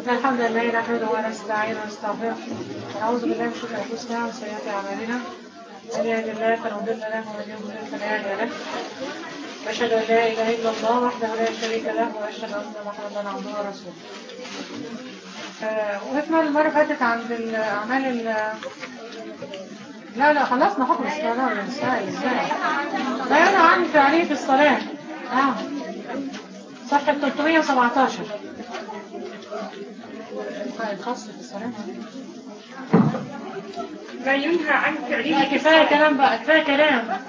إن الحمد لله نحمده ونستعينه ونستغفره ونعوذ بالله من شرور أنفسنا ومن سيئات أعمالنا من يهد الله فلا مضل له ومن يضلل فلا هادي له وأشهد أن لا إله إلا الله وحده لا شريك له وأشهد أن محمدا عبده ورسوله آه، وقفنا المرة اللي فاتت عند الأعمال ال لا لا خلصنا حكم الصلاة ازاي ازاي بيان عن تعريف الصلاة اه صفحة 317 الخاص في الصلاة ما ينهى عن لا فعله كفاية كلام بقى كفاية كلام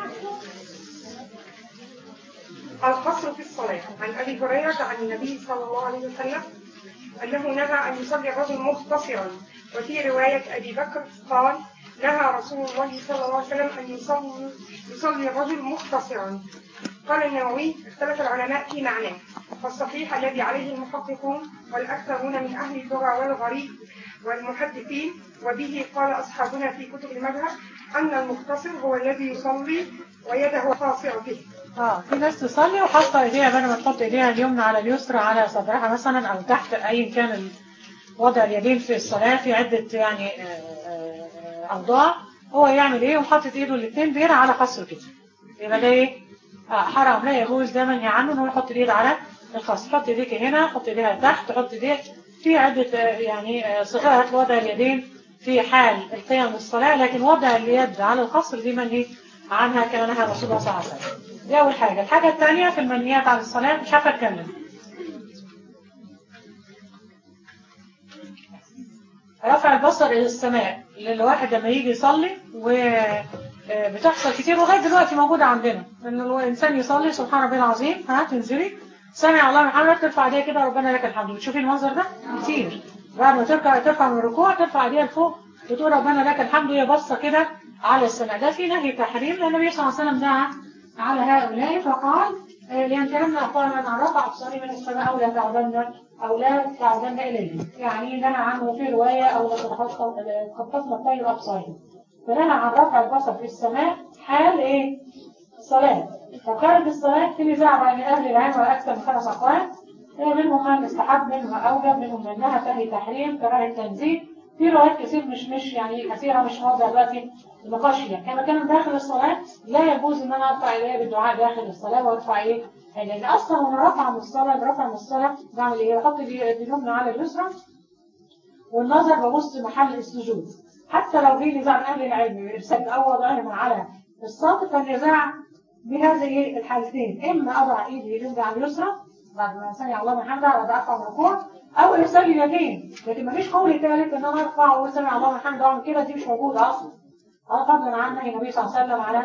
القصر في الصلاة عن أبي هريرة عن النبي صلى الله عليه وسلم أنه نهى أن يصلي الرجل مختصرا وفي رواية أبي بكر قال نهى رسول الله صلى الله عليه وسلم أن يصلي, يصلي الرجل مختصرا قال النووي اختلف العلماء في معناه فالصحيح الذي عليه المحققون والأكثرون من أهل اللغة والغريب والمحدثين وبه قال أصحابنا في كتب المذهب أن المختصر هو الذي يصلي ويده خاصرة به اه في ناس تصلي وحاطه ايديها بدل ما تحط ايديها اليمنى على اليسرى على صدرها مثلا او تحت ايا كان ال- وضع اليدين في الصلاه في عده يعني آه، آه، آه، اوضاع هو يعمل ايه وحاطط ايده الاثنين بيرة على خصر كده يبقى ده ايه آه، حرام لا يجوز ده منهي عنه ان هو يحط الايد على الخصر حط ايديك هنا حط ايديها تحت حط ايديك في عده آه، يعني آه، صفات وضع اليدين في حال القيام بالصلاه لكن وضع اليد على الخصر دي منهي عنها كما نهى رسول الله صلى الله عليه وسلم دي أول حاجة الحاجة الثانية في المنهيات عن الصلاة مش عارفة أتكلم رفع البصر إلى السماء للواحد لما يجي يصلي وبتحصل كتير لغاية دلوقتي موجودة عندنا إن الإنسان يصلي سبحان ربي العظيم ها تنزلي سمع الله محمد ترفع ايديها كده ربنا لك الحمد بتشوفي المنظر ده كتير بعد ما ترفع ترفع من الركوع ترفع ايديها لفوق بتقول ربنا لك الحمد وهي باصه كده على السماء ده في نهي تحريم لان النبي صلى الله عليه وسلم دعا على هؤلاء فقال آه، لينتهن اقوام من رفع ابصاري من السماء او لا تعودن او لا تعودن اليه يعني نهى عنه في روايه او لا تخططن الطير ابصارهم فنهى عن رفع البصر في السماء حال ايه؟ الصلاه فخارج الصلاه في نزاع بين اهل العلم واكثر من خمس اقوال إيه منهم من استحب منهم ما اوجب منهم من نهى فهي تحريم كراهه تنزيه في روايات كتير مش مش يعني كثيره مش موضع دلوقتي النقاش فيها كما كان داخل الصلاه لا يجوز ان انا ارفع ايديا بالدعاء داخل الصلاه وارفع ايه لان اصلا وانا رافعه من الصلاه برفع من الصلاه بعمل ايه بحط دي اليمنى على اليسرى والنظر ببص محل السجود حتى لو في نزاع من اهل العلم ارسال او وضعهما على الساق فالنزاع بهذه الحالتين اما اضع ايدي اليمنى على اليسرى بعد ما سمع الله من حمده وابدا ارفع من الركوع او ارسال اليدين لكن مفيش قول ثالث ان انا ارفع واقول سمع الله من حمده واعمل كده دي مش موجوده اصلا هذا فضلا عن نهي النبي صلى الله عليه وسلم على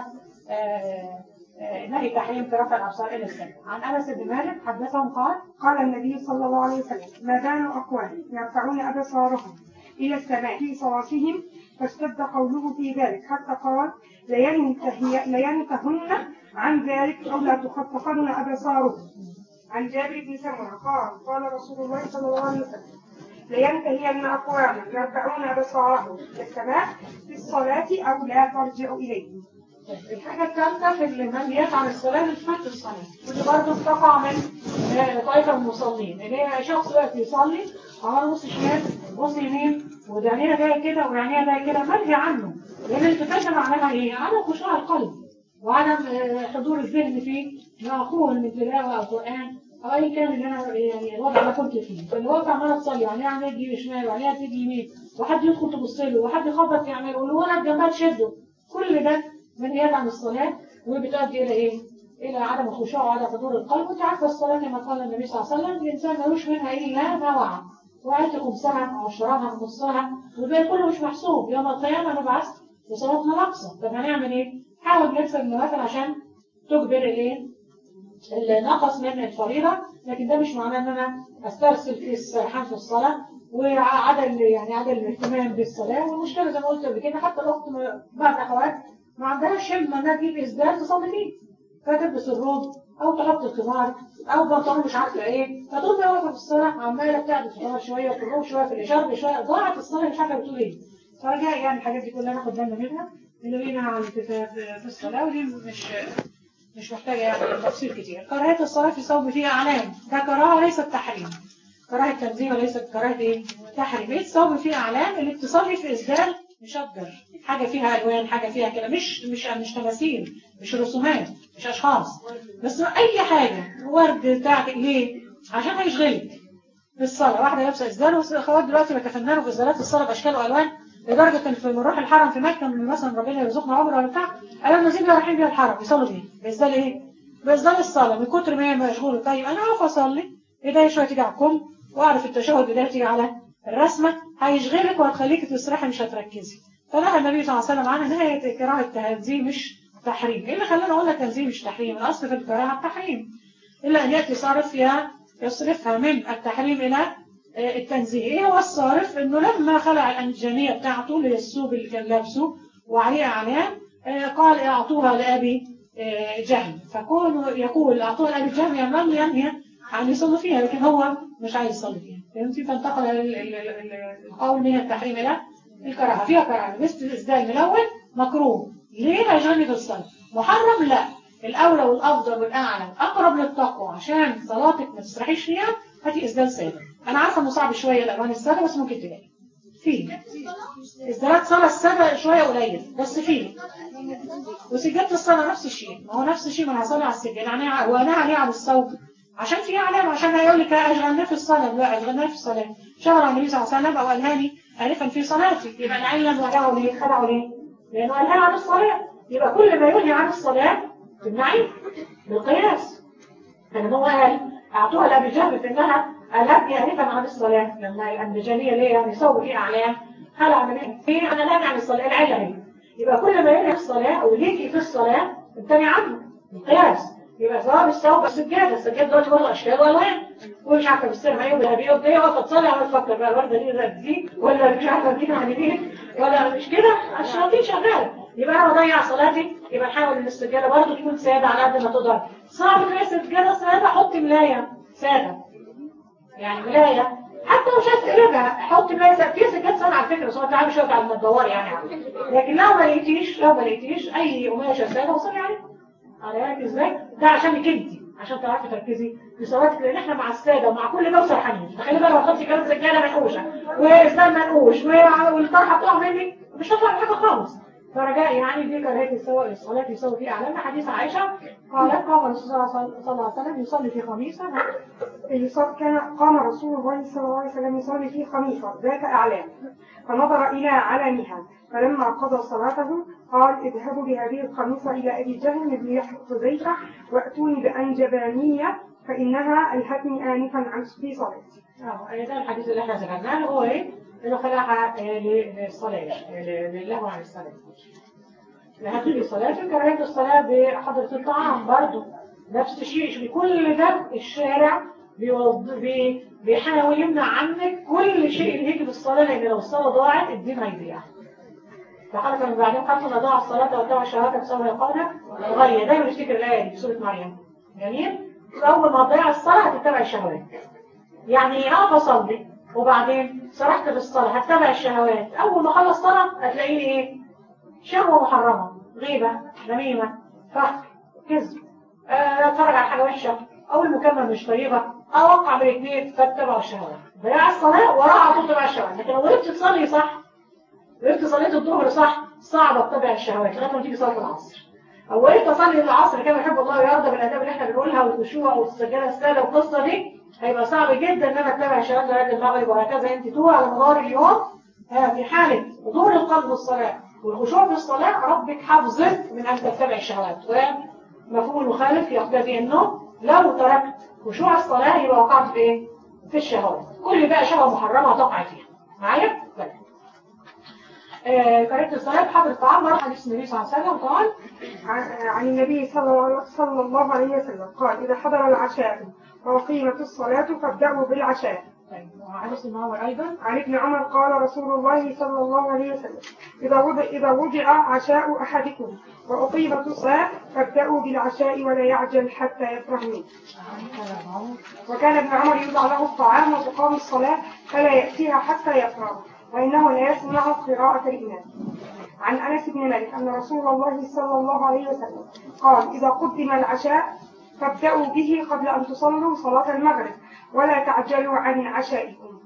آه، آه، نهي تحريم في رفع الابصار الى السماء عن انس بن مالك حدثهم قال قال النبي صلى الله عليه وسلم ما بال أقوام يرفعون أبصارهم إلى السماء في صلاتهم فاشتد قوله في ذلك حتى قال لينتهي لينتهن عن ذلك أو لا تخطفن أبصارهم عن جابر بن سمرة قال قال رسول الله صلى الله عليه وسلم لينتهين أقوام يرفعون أبصارهم إلى السماء في الصلاة أو لا ترجع إليه الحاجة الثالثة في المنهيات عن الصلاة الفات الصلاة ودي برضه بتقع من آه، طائفة من المصلين اللي هي شخص واقف يصلي عمال بص شمال بص يمين وعينيها جاية كده وعينيها جاية كده منهي عنه لأن الالتفات ده معناها إيه؟ عدم خشوع القلب وعدم آه، حضور الذهن فيه معقول من تلاوة أو قرآن أو أي كان اللي أنا يعني الوضع اللي كنت فيه فاللي واقف عمالة تصلي وعينيها عمالة تجيب شمال وعينيها تيجي يمين وحد يدخل تبص له وحد يخبط يعمل والولد جنبها تشده كل ده منهيات عن الصلاة وبتؤدي إلى إيه؟ إلى عدم الخشوع وعدم حضور القلب وأنت عارفة الصلاة كما قال النبي صلى الله عليه وسلم الإنسان ملوش منها إلا ما وعى وعيت خمسها وعشرها ونصها والباقي كله مش محسوب يوم القيامة نبعث وصلاتنا ناقصة طب هنعمل إيه؟ حاول نكسب النوافل عشان تجبر الإيه؟ اللي نقص من الفريضة لكن ده مش معناه ان انا استرسل في السرحان في الصلاة وعدم يعني عدم الاهتمام بالصلاة والمشكلة زي ما قلت قبل كده حتى الاخت م- بعض الاخوات ما عندهاش همة انها تجيب اسدال تصلي فيه فتلبس الروب او تحط الخمار او بنطلون مش عارفه ايه فتقوم هي واقفه في الصلاه عماله بتعمل الخمار شويه في الروب شويه في الاشاره شويه ضاعت الصلاه مش عارفه بتقول ايه فرجاء يعني الحاجات دي كلها ناخد بالنا منها اللي بينا على الالتفات في الصلاه ودي مش مش محتاجة يعني تفصيل كتير كراهية الصلاة في صوب فيها أعلام ده كراهة وليس تحريم كراهة تنزيه وليست كراهة ايه تحريم ايه الثوب فيه اعلام اللي بتصلي في اسدال مشجر حاجة فيها الوان حاجة فيها كده مش مش مش تماثيل مش رسومات مش اشخاص بس اي حاجة ورد بتاعك ليه عشان هيشغلك في الصلاة واحدة لابسة إزدار والأخوات دلوقتي بيتفننوا في إزدارات الصلاة بأشكال وألوان لدرجة إن في بنروح الحرم في مكة من مثلا ربنا يرزقنا عمر ولا بتاع قالوا لنا زيد رايحين بيها الحرم يصلوا بيه بإزدال إيه؟ بإزدال الصلاة من كتر ما هي مشغولة طيب أنا أقف أصلي إيديا شوية تيجي على الكم وأعرف التشهد إيديا تيجي على الرسمة هيشغلك وهتخليك تسرحي مش هتركزي فنهى النبي صلى الله عليه وسلم عنها نهاية كراهة التنزيه مش تحريم إيه اللي خلانا أقول لك تنزيه مش تحريم الأصل في الكراهة التحريم إلا أن يأتي صارف فيها يصرفها من التحريم إلى التنزيه ايه هو الصارف انه لما خلع الانجانية بتاعته اللي هي الثوب اللي كان لابسه وعليه اعلام قال اعطوها لابي جهم فكون يقول اعطوها لابي جهم يعني لم ينهي عن يصلي فيها لكن هو مش عايز يصلي فيها فهمتي فانتقل القول من التحريم الى الكراهه فيها كراهه مثل الاسدال ملون مكروه ليه هيجرني في الصلاه محرم لا الاولى والافضل والاعلى اقرب للتقوى عشان صلاتك ما تسرحيش فيها هاتي اسدال ساده انا عارفه انه صعب شويه الالوان الساده بس ممكن تلاقي في اسدالات صلاه الساده شويه قليل بس في وسجاده الصلاه نفس الشيء ما هو نفس الشيء ما انا هصلي على السجاده يعني هو انا عليه على الصوت عشان في علامه عشان هيقول لك اشغلناه في الصلاه لا اشغلناه في الصلاه شغل النبي صلى الله عليه وسلم او قالهاني الفا في صلاتي يبقى العلم وراه ليه خدعوا ليه لانه قالها عن الصلاه يبقى كل ما ينهي عن الصلاه تمنعي بالقياس لان هو قال اعطوها لابي جهل في انها ألهتني ألفا عن الصلاة لما الأنبجانية ليه يعني يصوب فيه أعلام خلع من إيه أنا لام عن الصلاة العلة هي يبقى كل ما ينهي الصلاة أو ليكي في الصلاة امتنع عنه القياس يبقى سواء الثوب السجادة السجادة دلوقتي برضه أشكال وألوان ومش عارفة بالسلم ايه والهبيه وبتاعي واقفه تصلي عمال تفكر بقى الورده دي زي دي ولا مش عارفه دي عن دي ولا مش كده الشياطين شغاله يبقى انا بضيع صلاتي يبقى نحاول ان السجاده برضه تكون ساده على قد ما تقدر صعب تلاقي سجاده ساده حط ملايه ساده يعني ملايه حتى مش عايز تقلبها حط ملايه ساده في سجاد ساده على فكره بس هو تعالى شويه على ما تدوري يعني لكن لو ما لقيتيش لو ما لقيتيش اي قماشه ساده وصلي عليها على ازاي ده عشانك انت عشان تعرفي تركزي في صلاتك لان احنا مع الساده ومع كل ده وسرحانين تخيلي بقى لو خدتي كلام سجاده منقوشه واسلام منقوش والطرحه بتقع مني مش هطلع حاجه خالص فرجاء يعني دي كراهيه السواء الصلاه يسوي فيها اعلان حديث عائشه قالت قام الرسول صلى الله عليه وسلم يصلي في خميسه كان قام رسول الله صلى الله عليه وسلم يصلي في خميصة ذات أعلام فنظر إلى علامها فلما قضى صلاته قال اذهبوا بهذه الخميصة إلى أبي جهل بن حذيفة وأتوني بأنجبانية فإنها ألهتني آنفا عن في صلاتي. اه ده الحديث اللي احنا ذكرناه هو ايه؟ انه خلاها للصلاة للهو عن الصلاة. لهذه الصلاة كراهية الصلاة بحضرة الطعام برضه نفس الشيء بكل ده الشارع بيوض... بي... بيحاول يمنع عنك كل شيء اللي يجي بالصلاة لأن لو الصلاة ضاعت الدين هيضيع لحد من بعدين قالت أضاع الصلاة واتبع الشهادة بسبب إقامة غالية دايما نفتكر الآية دي في سورة مريم جميل أول ما تضيع الصلاة هتتبع الشهوات يعني هقف أصلي وبعدين سرحت في الصلاة هتبع الشهوات أول ما أخلص صلاة هتلاقيني إيه شهوة محرمة غيبة نميمة فخر كذب اتفرج على حاجة وحشة أو المكالمة مش طيبة أوقع بالاثنين فاتبعوا الشهوات ضياع الصلاة وراها على طول تبع الشهوات لكن لو وقفت تصلي صح وقفت صليت الظهر صح صعب اتبع الشهوات لغاية ما تيجي صلاة العصر أو وقفت أصلي العصر كما يحب الله ويرضى بالآداب اللي احنا بنقولها والخشوع والسجادة السادة والقصة دي هيبقى صعب جدا ان انا اتبع الشهوات لغاية المغرب وهكذا انت طول على مدار اليوم في حالة حضور القلب والصلاة والخشوع في الصلاة ربك حافظك من أن تتبع الشهوات ومفهوم المخالف يقتضي أنه لو تركت خشوع الصلاة يبقى وقعت في إيه؟ في الشهوات كل بقى شهوة محرمة تقع فيها معايا؟ طيب آه كرهت الصلاة بحضر الطعام مرة حديث النبي صلى الله عليه وسلم قال عن النبي صلى صلى الله عليه وسلم قال إذا حضر العشاء وقيمت الصلاة فابدأوا بالعشاء طيب وحديث المعور أيضا عن ابن عمر قال رسول الله صلى الله عليه وسلم إذا وضع, إذا وضع عشاء أحدكم وأقيمت الصلاة فابدأوا بالعشاء ولا يعجل حتى يفرح منه وكان ابن عمر يوضع له الطعام وتقام الصلاة فلا يأتيها حتى يفرغ وإنه لا يسمع قراءة الإمام عن أنس بن مالك أن رسول الله صلى الله عليه وسلم قال إذا قدم العشاء فابدأوا به قبل أن تصلوا صلاة المغرب ولا تعجلوا عن عشائكم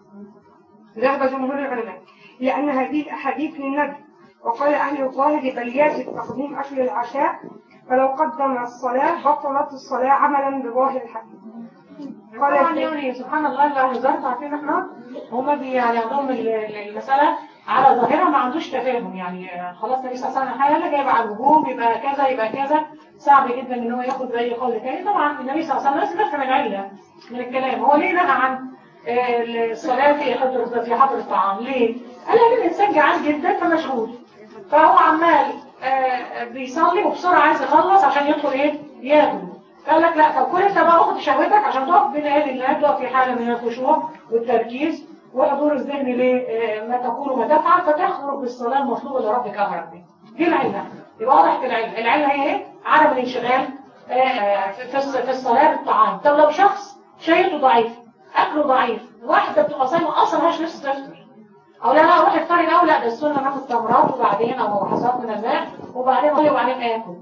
ذهب جمهور العلماء لأن هذه الأحاديث للنبي وقال أهل الظاهر بل يجب تقديم أكل العشاء فلو قدم الصلاة بطلت الصلاة عملا بظاهر الحديث قال طبعا ابن- يعني سبحان الله لو نظرت عارفين احنا هما بي يعني عندهم ال- ال- المسألة على ظاهرها ما عندوش تفاهم يعني آه، خلاص النبي صلى الله عليه وسلم حاجة جايب على الهجوم يبقى كذا يبقى كذا صعب جدا ان هو ياخد بأي قول تاني طبعا النبي صلى الله عليه وسلم لازم يفهم العلة من الكلام هو ليه نهى عن آه، الصلاة في حضر في حضر الطعام ليه؟ قال لأن الإنسان جعان جدا فمشغول فهو عمال آه، بيصلي وبسرعة عايز يخلص عشان يدخل ايه؟ ياكل قال لك لا طب كل انت بقى اخد شهوتك عشان تقف بين يدي الله تقف في حالة من الخشوع والتركيز وحضور الذهن لما تقول وما تفعل فتخرج بالصلاة المطلوبة لربك أمرك بها دي العلة يبقى وضحت العلة العلة هي ايه؟ عدم الانشغال آه، آه، في الص- في الصلاة بالطعام طب لو شخص شهيته ضعيف أكله ضعيف واحدة بتبقى صايمة أصلا مش نفس تفطر او لا لا روح افطري الاول لا ده السنه ناخد تمرات وبعدين او حصاد من الماء وبعدين اصلي وبعدين اكل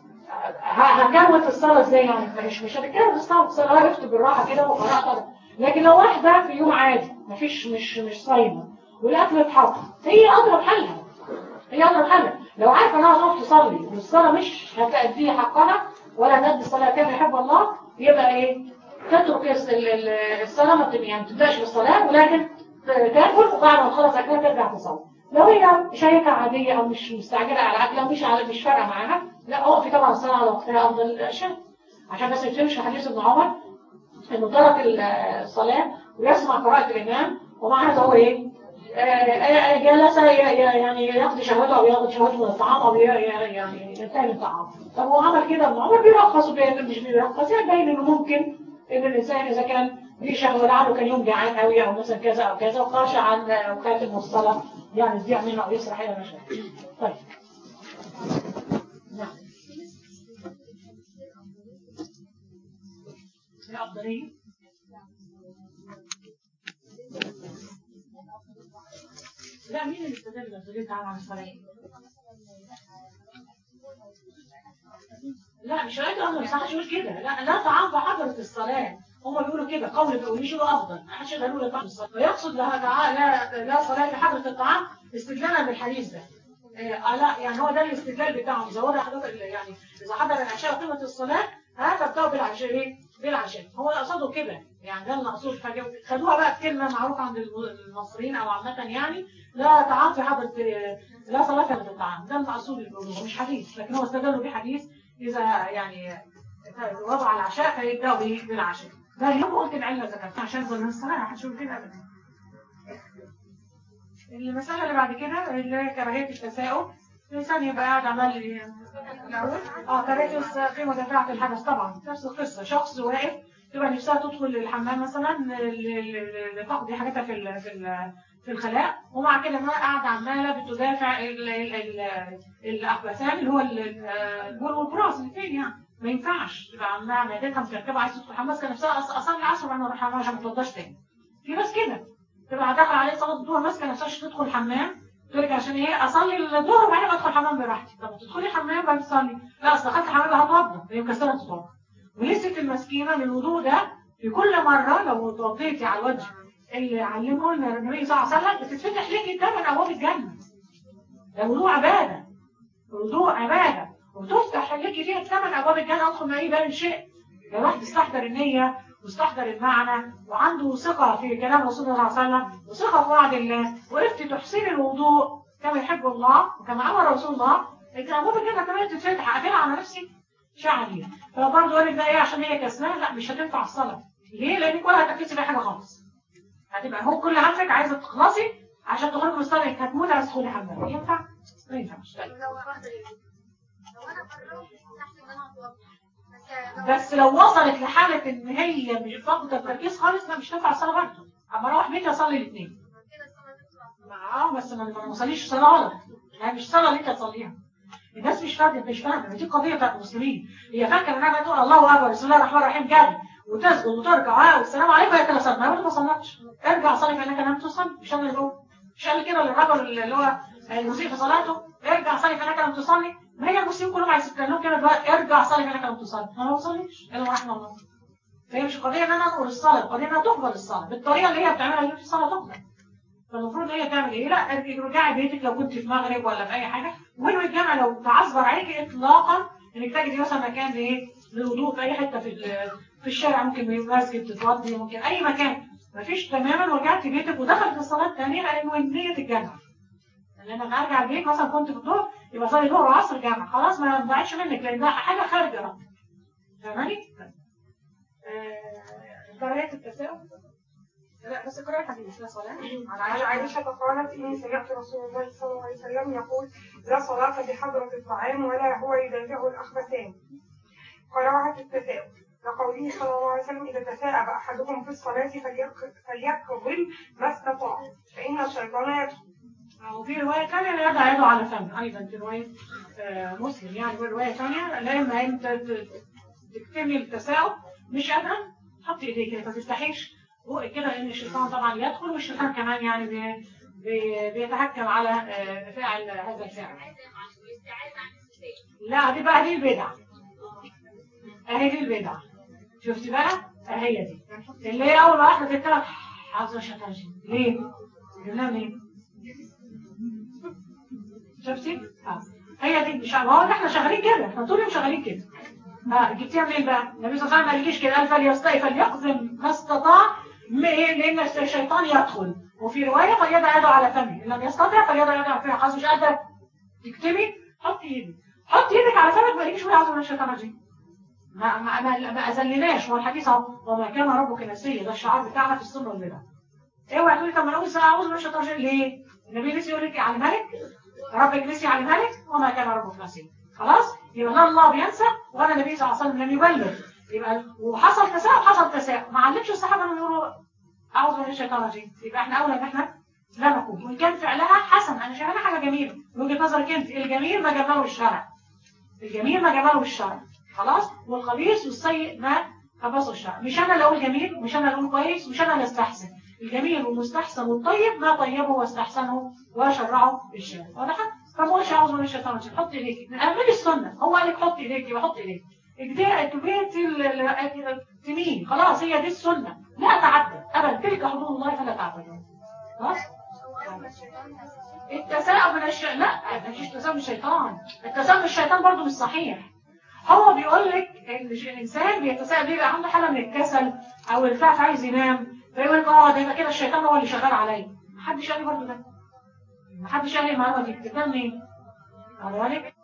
ه- هكروت الصلاه ازاي يعني مش مش هتكروت الصلاه الصلاه يكتب بالراحه كده وخلاص لكن لو واحده في يوم عادي مفيش مش مش صايمه والاكل اتحط هي اضرب حلها هي اضرب حلها لو عارفه انها تروح تصلي والصلاه مش هتأدي حقها ولا تأدي الصلاه كما يحب الله يبقى ايه تترك الس- ال- ال- الصلاه ما بت- يعني ما تبداش بالصلاه ولكن تاكل وبعد ما تخلص اكلها ترجع تصلي لو هي شايفة عادية او مش مستعجلة على اكلها مش على مش فارقة معاها لا اقفي طبعا الصلاة على وقتها افضل الاشياء عشان بس يتمشي حديث ابن عمر انه ترك الصلاة ويسمع قراءة الامام ومع هذا هو ايه آه، آه، جلس ي- ي- يعني ياخد شهوته او ياخد شهوته من الطعام او ي- ي- يعني ينتهي من الطعام طب هو عمل كده ابن عمر بيرخص وبيقول مش بيرخص يعني باين انه ممكن ان الانسان اذا كان ليه شهوه لعله كان يوم جعان قوي او مثلا كذا او كذا وخاشع عن اوقات المصطلح يعني يضيع منه او يسرح الى مشاكل طيب نعم يا افضليه لا مين اللي استدل بالدليل تعالى عن الصلاة؟ لا مش قايل أمر صح يقول كده لا لا طعام بحضرة الصلاة هم بيقولوا كده قول بيقولوا يقولوا أفضل ما حدش يقدر يقول طعام الصلاة ويقصد لها دعاء لا لا صلاة في حضرة الطعام استدلالا بالحديث ده إيه آه لا يعني هو ده الاستدلال بتاعهم إذا وضع حضرتك يعني إذا حضر العشاء قيمة الصلاة ها فابدأوا بالعشاء إيه؟ بالعشاء هو قصده كده يعني ده المقصود فجأة خدوها بقى كلمة معروفة عند المصريين أو عامة يعني لا طعام في حضرة لا صلاة في حضرة الطعام ده المقصود اللي بيقولوه مش حديث لكن هو استدلوا بحديث إذا يعني وضع العشاء فيبدأوا به بالعشاء ده اليوم قلت العلة ذكرتها عشان ظل الصلاة هتشوف كده أبدا المسألة اللي بعد كده اللي هي كراهية التساؤل الإنسان يبقى قاعد عمال الأول اه كراهية في مدافعة الحدث طبعا نفس القصة شخص واقف تبقى نفسها تدخل الحمام مثلا لتقضي حاجاتها في ال في ال في الخلاء ومع كده ما قاعدة عمالة بتدافع ال- ال- ال- الأخبثان اللي هو ال- البول والبراز الاثنين يعني ما ينفعش تبقى عمالة معدتها مكركبة عايزة تدخل الحمام كان نفسها أص- أصلي العصر وأنا أروح الحمام عشان ما تفضاش تاني في ناس كده تبقى داخل عليه صلاة الظهر ماسكة نفسها عشان تدخل الحمام تقول لك عشان ايه اصلي الظهر وبعدين ادخل الحمام براحتي طب تدخلي الحمام وبعدين تصلي لا اصل دخلت الحمام هتوضى هي مكسره تتوضى ولسه المسكينه الوضوء ده في كل مره لو اتوضيتي على الوجه اللي علمه لنا النبي صلى الله عليه وسلم بتتفتح ليكي ثمان ابواب الجنه ده الوضوء عباده الوضوء عباده وتفتح ليكي فيها ثمان ابواب الجنه ادخل من اي باب شئت لو الواحد استحضر النيه واستحضر المعنى وعنده ثقة في كلام رسول الله صلى الله عليه وسلم وثقة في وعد الله وعرفت تحسين الوضوء كما يحب الله وكما أمر رسول الله إن أبواب الجنة كمان تتفتح أقفلها على نفسي شعبي فبرضه يقول لك ده إيه عشان هي كسلانة لا مش هتنفع الصلاة ليه؟ لأنك ولا هتركزي في حاجة خالص هتبقى هو كل همك عايزة تخلصي عشان تخرجي من الصلاة إنك هتموت عايزة تدخلي حمام ينفع؟ ما ينفعش طيب. لو انا قررت تحت ان انا اتوضا بس بس لو وصلت لحالة إن هي مش فاقدة التركيز خالص لا مش تنفع الصلاة برضه أما أروح بيتي أصلي الاثنين كده الصلاه تطلع معاه بس ما ما نصليش صلاة غلط يعني مش صلاة اللي انت تصليها الناس مش فاهمة مش فاهمة دي قضية بتاعت المسلمين هي فاكرة انها تقول الله اكبر بسم الله الرحمن الرحيم جاري وتسجد وتركع والسلام عليكم يا كده صلاه ما ما صلتش ارجع صلي فانك لم تصلي مش انا اللي بقول مش قال كده للرجل اللي هو المسيء في صلاته ارجع صلي فانك لم تصلي ما هي المسلمين كلهم عايزين لهم كده دلوقتي ارجع صلي هناك لو تصلي انا ما بصليش الا رحمه الله فهي مش قضيه ان انا انقل الصلاه القضيه انها تقبل الصلاه بالطريقه اللي هي بتعملها اللي في الصلاه تقبل فالمفروض ان هي تعمل ايه لا ارجعي رجعي بيتك لو كنت في مغرب ولا في اي حاجه وانوي الجامع لو تعذر عليك اطلاقا انك تجدي مثلا مكان لايه للوضوء في اي حته في ال- في الشارع ممكن مسجد تتوضي ممكن اي مكان مفيش تماما ورجعت بيتك ودخلت الصلاه الثانيه لانه نيه الجامع لان انا ارجع البيت مثلا كنت في الظهر يبقى صلي ظهر وعصر جامع خلاص ما بعدش منك لان ده حاجه خارجه رب فاهماني؟ آه، قراءة التساؤل لا بس قراءة حديث لا صلاة عن عائشة قالت إني سمعت رسول الله صلى الله عليه وسلم يقول لا صلاة بحضرة الطعام ولا هو يدافع الأخبثان قراءة التثاؤب لقوله صلى الله عليه وسلم إذا تثاءب أحدكم في الصلاة فليق- فليقبل ما استطاع فإن الشيطان يدخل وفي رواية ثانية لا يضع يده على فمه أيضا في رواية آه، مسلم يعني في رواية ثانية لا إما أنت ت- تكتمي التساؤل مش قادرة حطي إيديك كده ما تفتحيش بقك كده لأن الشيطان طبعا يدخل والشيطان كمان يعني بي بي بيتحكم على آه، فعل هذا الفعل لا دي بقى دي البدع اهي دي البدع شفتي بقى اهي دي اللي هي اول واحده تتكلم عاوزه شطرجي ليه جبناها منين شفتي اه هي دي مش ما هو احنا شغالين كده احنا طول اليوم شغالين كده اه جبتيها منين بقى النبي صلى الله عليه وسلم ما قالكيش كده قال فليستطيع فليقزم ما استطاع م- إيه؟ لان الشيطان يدخل وفي روايه فليضع يده على فمه ان لم يستطع فليضع يده على فمه خلاص مش قادره تكتمي حطي ايدك حطي ايدك على فمك ما تجيش عاوزه من الشيطان الرجيم ما ما ما, ما اذلناش هو الحديث اهو وما كان ربك نسيا ده الشعار بتاعنا في السنه والبدع اوعي تقولي طب ما انا اقول اعوذ من الشيطان الرجيم ليه؟ النبي نسي يقول لك على الملك ربك نسي على الملك وما كان ربك نسيا خلاص يبقى لا الله بينسى ولا النبي صلى الله عليه وسلم لم يبلغ يبقى وحصل تساؤل حصل تساؤل ما علمش الصحابه انهم يقولوا اعوذ من الشيطان الرجيم يبقى احنا اولى ان احنا لا نقول وان كان فعلها حسن انا شايفاها حاجه جميله من وجهه نظرك انت الجميل ما جمله الشرع الجميل ما جمله الشرع خلاص والخبيث والسيء ما خبصه الشرع مش انا اللي اقول جميل مش انا اللي اقول كويس مش انا اللي استحسن الجميل والمستحسن والطيب ما طيبه واستحسنه وشرعه الشارع واضح فما اقولش اعوذ من الشيطان الرجيم حط ايديك اعملي السنه هو قال لك حط ايديك يبقى حط ايديك اجدي تبيتي تمين خلاص هي دي السنه لا تعدى ابدا تلك حدود الله فلا تعتدوا خلاص التساؤل من الشيطان لا مفيش تساؤل من الشيطان التساؤل من الشيطان برضو مش صحيح هو بيقول لك ان الانسان بيتساءل بيبقى عنده حاله من الكسل او الخاف عايز ينام فيقول لك اه ده يبقى كده الشيطان هو اللي شغال عليا محدش قال لي برضه ده محدش قال لي المعلومه دي بتبقى منين؟ واخد بالك؟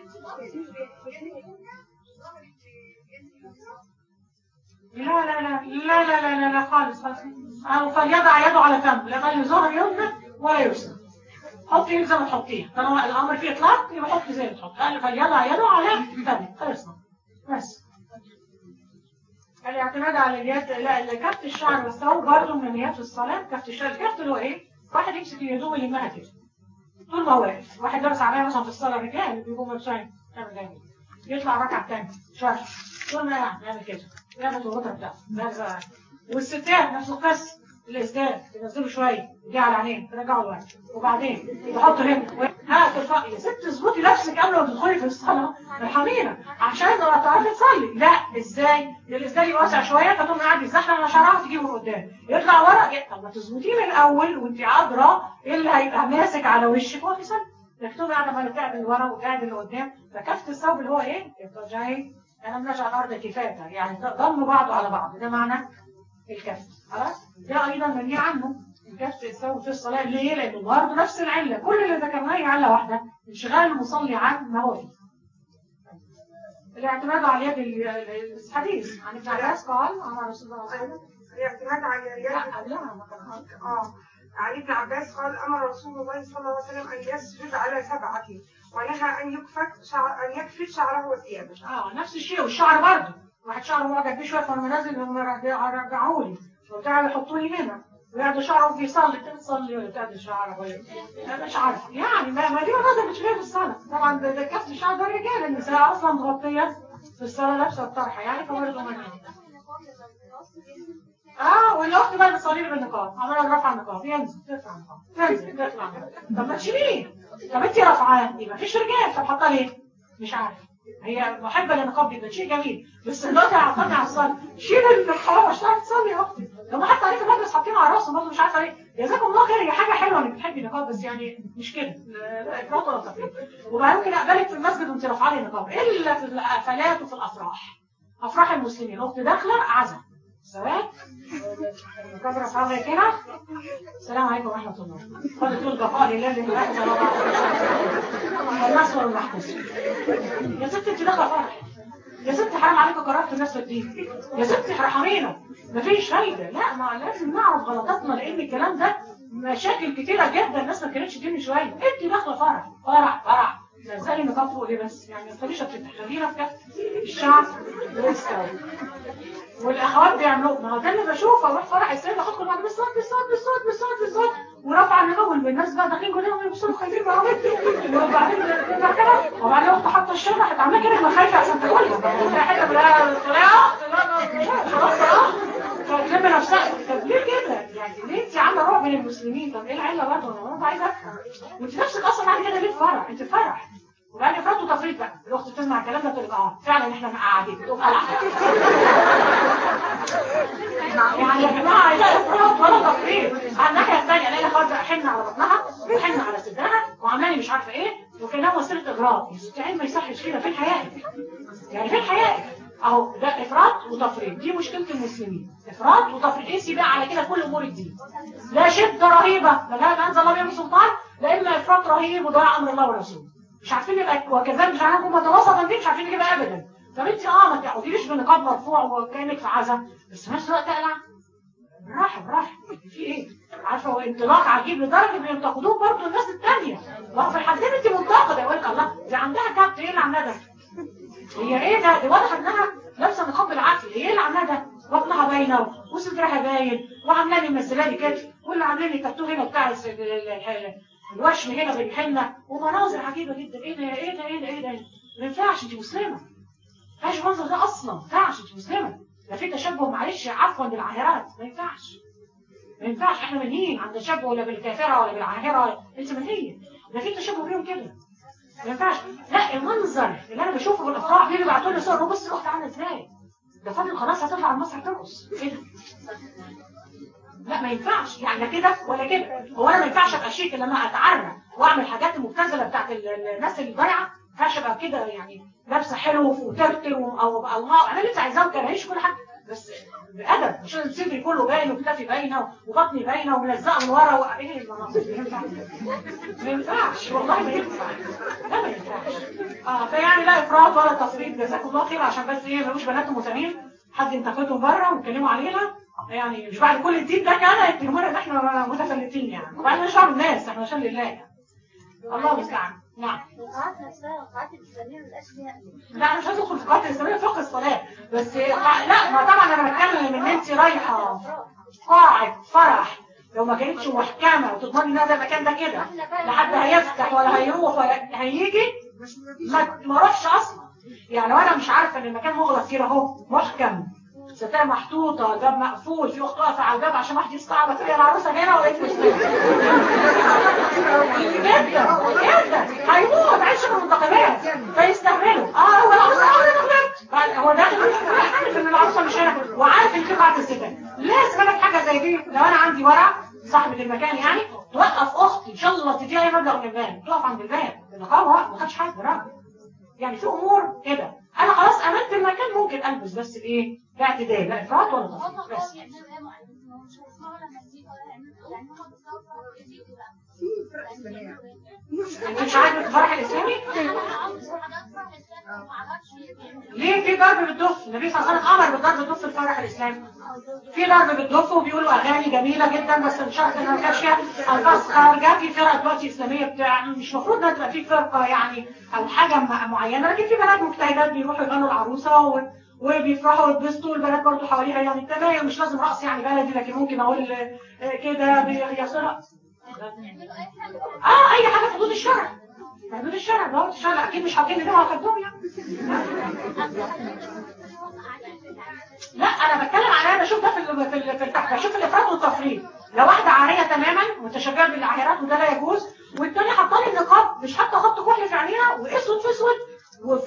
لا لا لا لا لا لا لا, لا خالص خالص او فليضع يده على فمه لا بل ظهر يمنى ولا يسرى حطي ايدك زي ما تحطيها طالما الامر فيه اطلاق يبقى حطي زي ما تحطي قال فليضع يده على فمه خلصنا بس الاعتماد على اليد لا كفت الشعر والثوب برضه من نيات الصلاه كفت الشعر الكفت اللي هو ايه؟ واحد يمسك اليدوم يلمها كده طول ما هو واقف واحد لابس عبايه مثلا في الصلاه رجال بيبقوا ملبسين يعمل جامد يطلع ركعه ثانيه شهر طول ما يعمل يعمل كده يعمل الغطا بتاعه ده والستات نفس القصه الاسدال تنزلوا شويه دي على عينين ترجعوا لورا وبعدين تحطوا هنا ها ترفع يا ست اظبطي نفسك قبل ما تدخلي في الصلاه ارحمينا عشان تعرفي تصلي لا ازاي الاسدال يبقى واسع شويه فتقوم قاعد يزحلق على شعرها تجيبه من قدام يطلع ورا ي- طب ما تظبطيه من الاول وانت قادره ايه اللي هيبقى ماسك على وشك وهو بيصلي لكن تقومي قاعده ما تعمل ورا وقاعد اللي قدام فكفت الثوب اللي هو ايه؟ ترجعي انا بنجعل الارض كفايه يعني ضم بعضه على بعض ده معنى الكف خلاص ده ايضا منهي عنه الكف الثوب في الصلاه ليه لانه برضه نفس العله كل اللي ذكرناه هي عله واحده انشغال المصلي عن ما هو فيه الاعتماد على يد ال- ال- الحديث عن ابن عباس قال عن رسول الله صلى الله عليه وسلم الاعتماد على لا اليد قبلها ما كان اه عن ابن عباس قال امر رسول الله صلى الله عليه وسلم ان يسجد على سبعه ونهى ان يكفت شعر ان يكفت شعره وثيابه اه نفس الشيء والشعر برضه واحد شعره معجب بيه شويه فانا نازل هم رجعوا لي وبتاع يحطوا لي هنا ويقعدوا شعره بيصلي انت بتصلي ولا بتعمل شعرك ولا انا مش عارفه يعني ما, ما دي مناظر بتشوفها في الصلاه طبعا ده ده كفت الشعر ده رجال النساء اصلا مغطيه في الصلاه لابسه الطرحه يعني فبرضه منها اه والاخت بقى بتصلي لي بالنقاب عماله رافعه النقاب ينزل ترفع النقاب تنزل ترفع النقاب طب ما تشيليه طب انت رافعاه يبقى مفيش رجال طب حاطاه ليه؟ مش عارف هي محبه للنقاب جدا شيء جميل بس دلوقتي عطاني على الصلاه شيل النقاب عشان تعرف تصلي يا اختي لما حتى عليك المجلس حاطينه على راسه برضه مش عارفه ليه جزاكم الله خير هي حاجه حلوه انك بتحبي النقاب بس يعني مش كده لا لا افراط ولا تفريط وبعدين ممكن اقبلك في المسجد وانت رافعه لي النقاب الا في الحفلات وفي الافراح افراح المسلمين اخت داخله عزم سواء النقاب رافعه زي كده السلام عليكم ورحمه الله قد تقول بقاء لله لله والناس والمحتسب يا ست انت داخله فرح يا ست حرام عليكم كرهت الناس بالدين يا ست ارحمينا مفيش فايده لا ما لازم نعرف غلطاتنا لان الكلام ده مشاكل كتيره جدا الناس ما كانتش دي من شويه انت داخله فرح فرح فرح نزلي نقاب فوق ليه بس يعني ما تخليش تخلينا في كف الشعب ويستوي والاخوات بيعملوا ما هو ده اللي بشوفه اروح فرح السيد اخدكم بعد بالصوت بالصوت بالصوت بالصوت بالصوت ورفع النقاب والناس بقى داخلين كلهم يبصوا خايفين معاهم وبعدين المركبه وبعدين اخت حاطه الشبكه راحت عامله كده ما خايفه عشان تقولها هي حته بلا طلع خلاص اه فتلم نفسها طب ليه كده؟ يعني ليه انت عامله رعب من المسلمين؟ طب ايه العله برضه انا برضه عايزه افهم وانت نفسك اصلا بعد كده ليه في فرح؟ انت في فرح وبعدين افراط وتفريط بقى الاخت تسمع الكلام ده تقول لك اه فعلا احنا قاعدين تقوم قلع يعني يا جماعه لا افراط ولا تفريط على الناحيه الثانيه الاقي اخوات بقى حن على بطنها وحن على صدرها وعمالي مش عارفه ايه وكانها وسيله اغراض يا ما يصحش كده فين حياتك؟ يعني فين حياتك؟ اهو ده افراط وتفريط دي مشكله المسلمين افراط وتفريط قيسي بقى على كده كل امور الدين لا شده رهيبه لا لا انزل الله بهم سلطان لا اما افراط رهيب وضياع امر الله ورسوله مش عارفين نبقى وكذلك مش عارفين نكون متواصل دي مش عارفين نجيبها ابدا طب انت اه ما تقعديش بنقاب مرفوع وكانك في عزا بس في نفس الوقت اقلع براحه براحه في ايه عارفه هو انطلاق عجيب لدرجه ان ينتقدوه برضه الناس الثانيه ما في الحالتين انت منتقده يقول لك الله دي عندها كبت ايه اللي عندها ده هي ايه ده دي واضح انها لابسه نقاب بالعافيه هي ايه اللي عندها ده بطنها باينه وصدرها باين وعامله لي ممثله لي كده واللي عامله لي تاتو هنا بتاع الوشم هنا بالحنه ومناظر عجيبه جدا ايه ده ايه ده ايه ده ايه ده ما ينفعش انت مسلمه ما ينفعش المنظر ده اصلا ما ينفعش انت مسلمه ده في تشبه معلش عفوا بالعاهرات ما ينفعش ما ينفعش احنا منهيين عن تشبه ولا بالكافره ولا بالعاهره انت منهيه ده في تشبه بيهم كده ما ينفعش لا المنظر اللي انا بشوفه بالافراح بيجي يبعتوا لي صور بص الاخت عامله ازاي ده فاضل خلاص هتطلع على المسرح ترقص كده لا ما ينفعش يعني لا كده ولا كده هو انا ما ينفعش ابقى شيك لما اتعرى واعمل حاجات المبتذله بتاعت الناس اللي ضايعه ما ينفعش ابقى كده يعني لابسه حلو وترتر او او ما اعمل اللي انت عايزاه وكرهيش كل حاجه بس بأدب مش لازم صدري كله باين وكتافي باينه وبطني باينه وملزقه من ورا و... ايه المناظر دي ينفع ما ينفعش والله ما ينفع لا ما ينفعش اه فيعني لا افراط ولا تفريط جزاكم الله خير عشان بس ايه ملوش بنات ومسامين حد ينتقدهم بره ويتكلموا علينا يعني مش بعد كل الدين ده كان يتهمونا ان احنا متفلتين يعني وبعدين مش دعوه بالناس احنا عشان لله يعني الله المستعان نعم القاعات نفسها القاعات الإسلامية ما بقاش فيها لا انا مش عايز ادخل في القواعد الاسلاميه فقه الصلاه بس لا ما طبعا انا بتكلم ان انت رايحه قاعه فرح لو ما كانتش محكمه وتضمني انها زي المكان ده كده لا حد هيفتح ولا هيروح ولا هيجي ما ما اروحش اصلا يعني لو انا مش عارفه ان المكان مغلق كده اهو محكم ستاير محطوطه الباب مقفول في اخت واقفه على الباب عشان واحد يستعبط تلاقي العروسه هنا ولقيت مسلم جدا جدا هيموت عايش من المنتقبات فيستهبلوا اه هو العروسه اه انا غلطت هو داخل عارف ان العروسه مش هنا وعارف ان في قاعده الستات لازم انا في حاجه زي دي لو انا عندي ورق صاحبة المكان يعني توقف اختي ان شاء الله تديها اي مبلغ من المال تقف عند الباب النقابه ما خدش حد براحه يعني في امور كده انا خلاص امنت المكان ممكن البس بس بايه باعتدال لا افراط ولا تفريط بس انت مش عاجبك الفرح الاسلامي ليه في ضرب بالدف النبي صلى الله عليه وسلم امر بضرب الدف في الفرح الاسلامي في ضرب بالدف وبيقولوا اغاني جميله جدا بس الشرط انها ما كانش فيها الفاظ خارجه في فرق دلوقتي اسلاميه بتاع مش المفروض انها تبقى في فرقه يعني او حاجه م- معينه لكن في بنات مجتهدات بيروحوا يغنوا العروسه و... وبيفرحوا ويتبسطوا البنات برضو حواليها يعني تمام مش لازم رقص يعني بلدي لكن ممكن اقول آه، كده بيصير اه اي حاجه في حدود الشرع في حدود الشرع ده الشرع اكيد مش حاطين ايديهم على خدهم يعني لا انا بتكلم على انا بشوف ده في ال- في ال- في التحت بشوف الافراط والتفريط لو واحده عاريه تماما متشبعه بالعاهرات وده لا يجوز والتاني حاطه لي النقاب مش حاطه خط كحل في عينيها واسود في اسود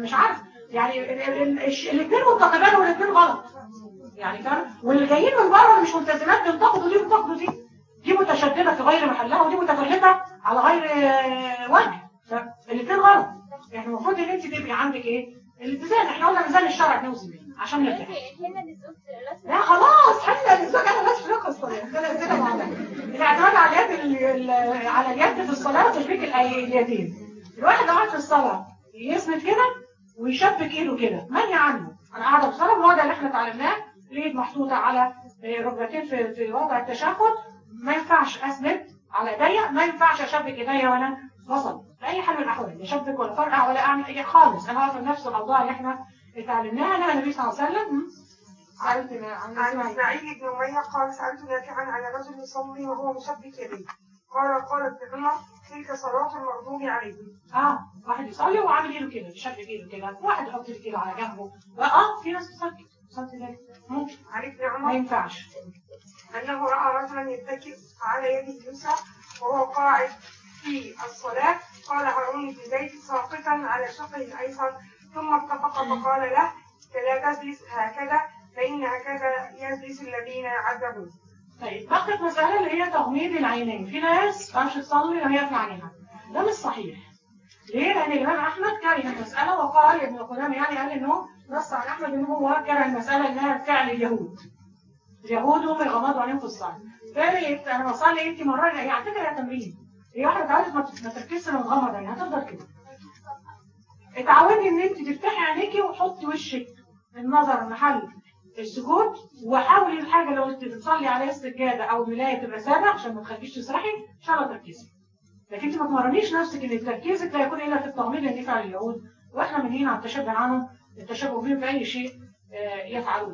مش عارف يعني الاثنين منتقدان والاثنين غلط يعني فاهم واللي جايين من بره اللي مش ملتزمات بينتقدوا دي وينتقدوا دي دي متشدده في غير محلها ودي متفلته على غير آه، وجه فالاثنين غلط يعني المفروض ان انت تبقي عندك ايه الالتزام احنا قلنا ميزان الشرع نوزن بيه عشان نرتاح هنا بالظبط رسم لا خلاص حتى الزوج انا مش فقه الصلاه ده نزلها مع بعض الاعتماد على اليد ال- ال- على اليد في الصلاه وتشبيك الأي- اليدين الواحد قاعد في الصلاه يسند كده ويشبك ايده كده منهي عنه انا قاعده في الصلاه الوضع اللي احنا اتعلمناه الايد محطوطه على ركبتين في في وضع التشهد ما ينفعش اسند على ايديا ما ينفعش اشبك ايديا وانا بصل لاي حال من الاحوال لا اشبك ولا فرقع ولا اعمل اي خالص انا واقفه في نفس الاوضاع اللي احنا اتعلمناها لها النبي صلى الله عليه وسلم سألت عن عن اسماعيل اسماعيل بن اميه قال سالت نافعا عن رجل يصلي وهو مشبك يديه قال قال ابن عمر تلك صلاه المغضوب عليهم اه واحد يصلي وعامل ايده كده يشبك ايده كده واحد يحط ايده كده على جنبه اه في ناس تصلي تصلي ذلك ممكن عن ابن ما عمر ينفعش انه راى رجلا يتكئ على يده اليسرى وهو قاعد في الصلاه قال هارون بن زيد ساقطا على شقه الايسر ثم اتفق فقال له لا تجلس هكذا فان هكذا يجلس الذين عذبوا طيب بقت مسألة اللي هي تغميض العينين في ناس ما تعرفش تصلي وهي في عينها ده مش صحيح ليه؟ لأن الإمام أحمد كره المسألة وقال ابن قدامة يعني قال إنه نص عن أحمد إن هو كره المسألة إنها فعل اليهود اليهود هم يغمضوا عينيهم في الصلاة فقالت أنا بصلي أنت مرة هي على فكرة هي تمرين هي واحدة اتعودت ما ما تركزش لما تغمض عينيها هتفضل كده اتعودي إن أنت تفتحي عينيكي وتحطي وشك النظر محل السجود وحاولي الحاجة لو انت بتصلي عليها السجادة او الملاية تبقى سادة عشان ما تخليكيش تسرحي ان شاء الله تركزي لكن انت ما تمرنيش نفسك ان تركيزك لا يكون الا في التغميض لان دي فعل اليهود واحنا منهيين عن التشبه عنهم التشبه بهم في اي شيء آه، يفعلون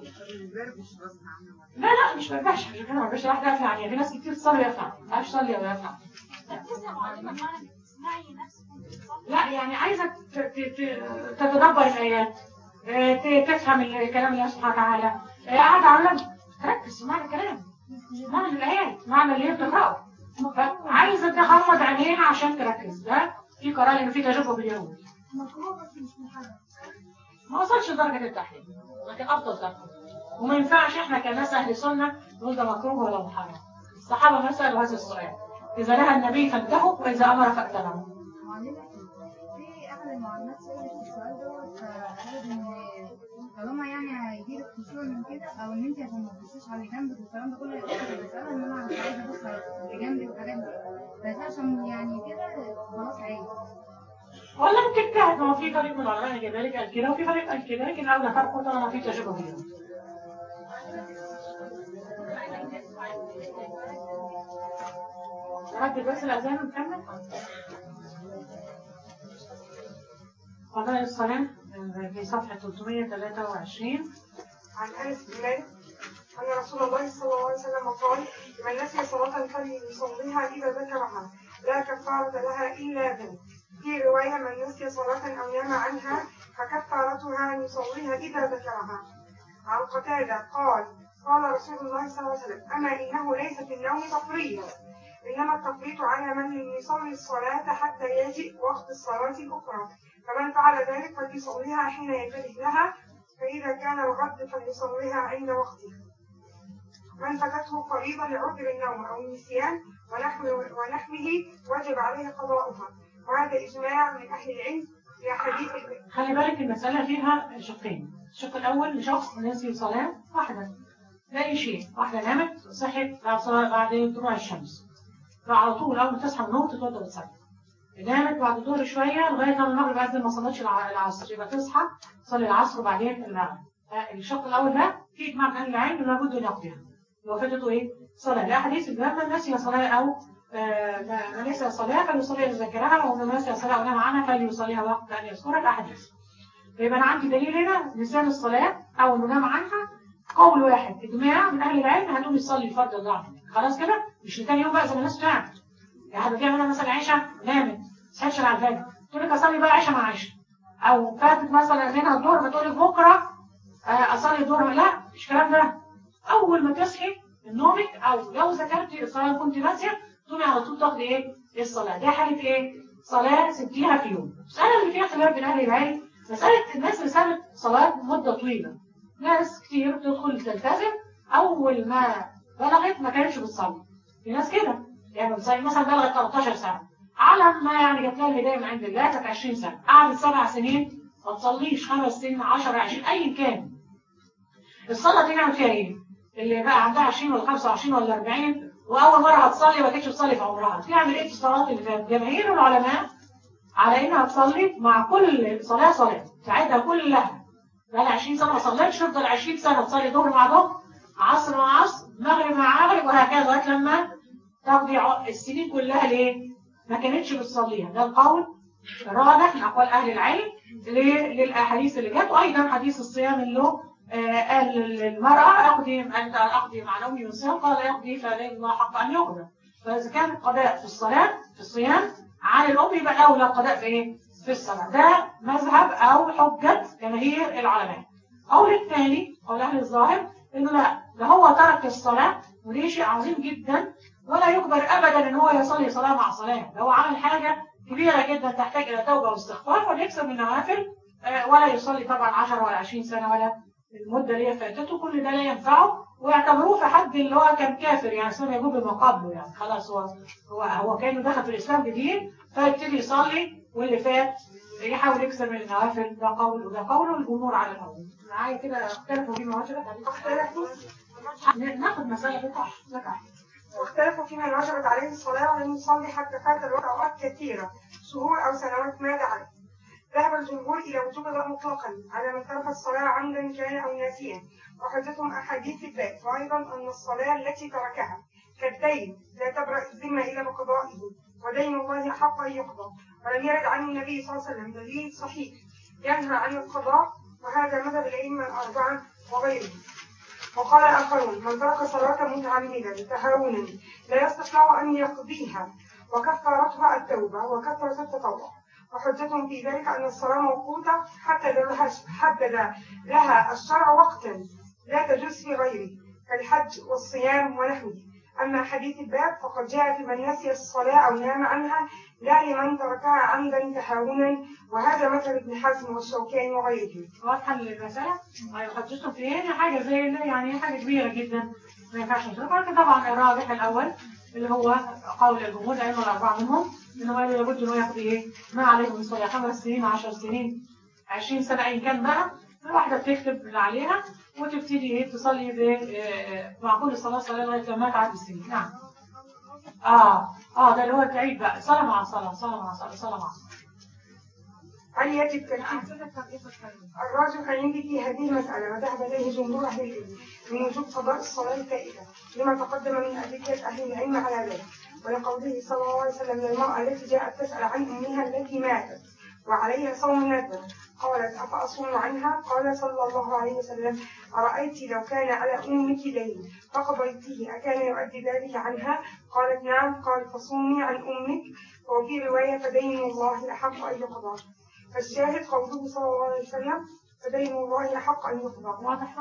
لا لا مش بربحش مش كده ما بربحش واحدة يقفل عليها في ناس كتير تصلي ويقفل عليها ما تعرفش تصلي ولا يقفل عليها لسه معلمة معنى تسمعي نفسك وانت بتصلي لا يعني عايزة ت- ت- ت- تتدبر الآيات آه، ت- تفهم الكلام الله سبحانه وتعالى آه، قاعدة على تركز في معنى الكلام معنى الآيات معنى اللي هي بتقرأه عايزة تغمض عينيها عشان تركز ده في قرار إن في تجربة باليهود مكروه بس مش محرم ما وصلش لدرجة التحريم لكن أفضل تركه وما ينفعش إحنا كناس أهل سنة نقول ده مكروه ولا محرم الصحابة ما سألوا هذا السؤال إذا نهى النبي فانتهوا وإذا أمر فأتمروا معلمة في أحد المعلمات سألت السؤال دوت فقالت إن طالما يعني هيجيلك خشوع من كده أو إن أنت عشان ما تبصيش على اللي جنبك والكلام ده كله يبقى بسألها إن أنا مش عايزة أبص على اللي جنبي والحاجات دي بس عشان يعني كده خلاص عادي ولا بتجتهد ما هو في فريق من العلماء كذلك قال كده وفي فريق قال كده لكن الاولى فرقه طالما في تجربه بينهم رد بس الاذان ونكمل قضاء الصلاة في صفحة 323 عن انس بن مالك ان رسول الله صلى الله عليه وسلم قال من نسي صلاه فليصليها اذا ذكرها لا كفاره لها الا ذنب في روايه من نسي صلاه او نام عنها فكفارتها ان يصليها اذا ذكرها عن قتاده قال قال رسول الله صلى الله عليه وسلم اما انه ليس في النوم تفريط انما التفريط على من يصلي الصلاه حتى يجيء وقت الصلاه الاخرى فمن فعل ذلك فليصليها حين ينتبه لها فإذا كان الغد فليصليها عند وقتها من فاتته فريضة لعذر النوم أو النسيان ونحو ونحوه وجب عليه قضاؤها وهذا إجماع من أهل العلم في حديث خلي بالك المسألة فيها شقين الشق الأول لشخص نسي صلاة واحدة لا أي شيء واحدة نامت صحت بعد صلاة بعد طلوع الشمس فعلى طول أول ما تصحى من النوم تتوضأ وتصلي نامت بعد الظهر شوية لغاية لما المغرب قد ما صلتش الع- العصر يبقى تصحى تصلي العصر وبعدين المغرب آه، الشق الأول ده في إجماع من أهل العلم لابد من وقتها لو فاتته إيه؟ صلاة لا حديث الباب من نسي صلاة أو آه، ما- من نسي صلاة فليصلي إذا ذكرها ومن نسي صلاة أو نام عنها فليصليها وقت أن يذكرها الأحاديث يبقى أنا عندي دليل هنا نسيان الصلاة أو إنه نام عنها قول واحد إجماع من أهل العلم هتقوم يصلي الفرض الضعف خلاص كده مش لتاني يوم بقى زي ما الناس بتعمل يعني حد بتعمل مثلا عيشة نامت صحتش على الفجر تقول لك اصلي بقى عشاء مع عشاء او فاتت مثلا منها الظهر فتقول لك بكره آه، اصلي الظهر لا مش الكلام ده اول ما تصحي من نومك او لو ذكرتي الصلاه كنت ناسيه تقومي على طول تاخدي ايه الصلاه دي حاله ايه صلاه سبتيها في يوم المساله اللي فيها خلاف بين اهل العلم مسألة الناس اللي سابت صلاة مدة طويلة ناس كتير بتدخل تلتزم أول ما بلغت ما كانتش بتصلي في ناس كده يعني بتصلي مثلا بلغت 13 سنة على ما يعني جات لها الهداية من عند الله كانت 20 سنة قعدت سبع سنين ما تصليش خمس سنين 10 20 أيا كان الصلاة دي نعمل فيها ايه؟ اللي بقى عندها 20 ولا 25 ولا 40 واول مره هتصلي ما كانتش بتصلي في عمرها تعمل ايه في الصلاه اللي فاتت؟ جماهير العلماء على انها تصلي مع كل صلاه صلاه ساعتها كلها بقى لها 20 سنه ما صلتش تفضل 20 سنه تصلي ظهر مع ظهر عصر مع عصر مغرب مع مغرب وهكذا لغايه لما تقضي ع- السنين كلها ليه؟ ما كانتش بتصليها ده القول الراجح من اقوال اهل العلم ليه؟ للاحاديث اللي جت وايضا حديث الصيام اللي له آه، قال للمرأة أقضي أنت أقضي مع نومي والصيام قال يقضي فلله الله حق أن يقضى فإذا كان القضاء في الصلاة في الصيام عن الأم يبقى أولى القضاء في إيه؟ في الصلاة ده مذهب أو حجة جماهير العلماء قول الثاني قول أهل الظاهر إنه لا ده هو ترك الصلاة ودي شيء عظيم جدا ولا يجبر أبدا إن هو يصلي صلاة مع صلاة ده هو عمل حاجة كبيرة جدا تحتاج إلى توبة واستغفار فليكسر من النوافل آه، ولا يصلي طبعا 10 ولا 20 سنة ولا المدة اللي هي فاتته كل ده لا ينفعه ويعتبروه في حد اللي هو كان كافر يعني اسلام يجوب ما قبله يعني خلاص هو هو هو كانه دخل في الاسلام جديد فيبتدي يصلي واللي فات يحاول يكسر من النوافل ده قول وده قول والجمهور على الاول معايا كده اختلفوا في مواجهه واختلفوا ناخد مسألة بتاع بتاع واختلفوا فيما وجبت عليه الصلاة ولم يصلي حتى فات الوقت أوقات كثيرة شهور أو سنوات مات عليه ذهب الجمهور إلى وجوب الوقت مطلقا على من ترك الصلاة عمدا كان أو ناسيا وحجتهم أحاديث الباب وأيضا أن الصلاة التي تركها كالدين لا تبرأ الذمة إلا بقضائه ودين الله أحق أن يقضى ولم يرد عن النبي صلى الله عليه وسلم دليل صحيح ينهى عن القضاء وهذا مذهب الأئمة الأربعة وغيرهم وقال الآخرون من ترك صلاة متعمدا تهاونا لا يستطيع أن يقضيها وكفارتها التوبة وكثرة التطوع وحجتهم في ذلك أن الصلاة موقوتة حتى لها حدد لها الشرع وقتا لا تجوز في غيره كالحج والصيام ونحوه أما حديث الباب فقد جاء في من نسي الصلاة أو نام عنها لا لمن تركها عمدا تهاونا وهذا مثل ابن حزم والشوكاني وغيرهم واضحة المسألة؟ أيوة حجتهم في إيه؟ حاجة زي اللي يعني حاجة كبيرة جدا ما ينفعش نتركها لكن طبعا الراجح الأول اللي هو قول الجمهور الأئمة الأربعة منهم إن هو لابد إنه يقضي إيه؟ ما عليه من صلاة خمس سنين 10 سنين 20 سنة أيا كان بقى الواحدة بتكتب اللي عليها وتبتدي إيه تصلي ب آه، مع كل صلاة صلاة لغاية لما تعدي السنين نعم آه آه ده اللي هو التعيد بقى صلاة مع صلاة صلاة مع صلاة صلاة مع صلاة هل يجب ترتيب الراجح عندي في هذه المسألة وذهب إليه جمهور أهل العلم من وجوب قضاء الصلاة الفائتة لما تقدم من أدلة أهل العلم على ذلك ولقوله صلى الله عليه وسلم للمرأة التي جاءت تسأل عن أمها التي ماتت وعليها صوم نذر قالت أفأصوم عنها قال صلى الله عليه وسلم أرأيت لو كان على أمك دين فقضيته أكان يؤدي ذلك عنها قالت نعم قال فصومي عن أمك وفي رواية فدين الله أحق أن يقضى فالشاهد قوله صلى الله عليه وسلم فدين الله أحق أن يقضى واضحة؟